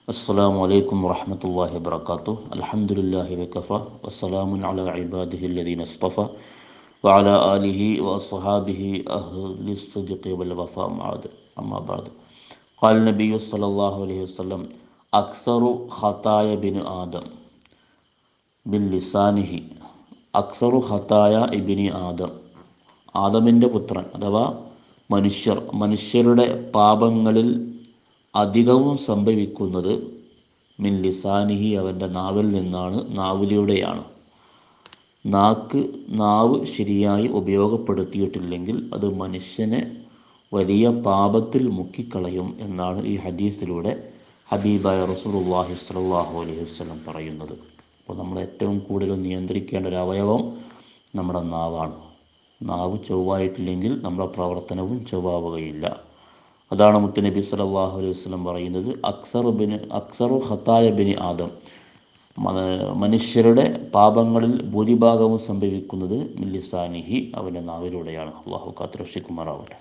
السلام عليكم ورحمة الله وبركاته الحمد لله وكفى والسلام على عباده الذين اصطفى وعلى آله وأصحابه أهل الصدق والوفاء معاد أما بعد قال النبي صلى الله عليه وسلم أكثر خطايا بن آدم ബില്ലിസാനിഹി അക്സറു ഖത്തായ ഇബിനി ആദം ആദമിൻ്റെ പുത്രൻ അഥവാ മനുഷ്യർ മനുഷ്യരുടെ പാപങ്ങളിൽ അധികവും സംഭവിക്കുന്നത് മിൻ ലിസാനിഹി അവൻ്റെ നാവിൽ നിന്നാണ് നാവിലൂടെയാണ് നാക്ക് നാവ് ശരിയായി ഉപയോഗപ്പെടുത്തിയിട്ടില്ലെങ്കിൽ അത് മനുഷ്യനെ വലിയ പാപത്തിൽ മുക്കിക്കളയും എന്നാണ് ഈ ഹദീസിലൂടെ ഹബീബായ റസൂലുള്ളാഹി സ്വല്ലല്ലാഹു അലൈഹി വസല്ലം പറയുന്നത് അപ്പോൾ നമ്മൾ ഏറ്റവും കൂടുതൽ നിയന്ത്രിക്കേണ്ട ഒരു അവയവം നമ്മുടെ നാവാണ് നാവ് ചൊവ്വായിട്ടില്ലെങ്കിൽ നമ്മുടെ പ്രവർത്തനവും ചൊവ്വാവുകയില്ല അതാണ് മുത്തുനബി സല്ലല്ലാഹു അലൈഹി വസല്ലം പറയുന്നത് അക്സർ ബിന് അക്സറു ഖത്തായ ബിനി ആദം മനുഷ്യരുടെ പാപങ്ങളിൽ ഭൂരിഭാഗവും സംഭവിക്കുന്നത് മില്ലിസാനിഹി അവൻ്റെ നാവിലൂടെയാണ് അള്ളാഹു കാത്തുരക്ഷിക്കുമാറാവട്ടെ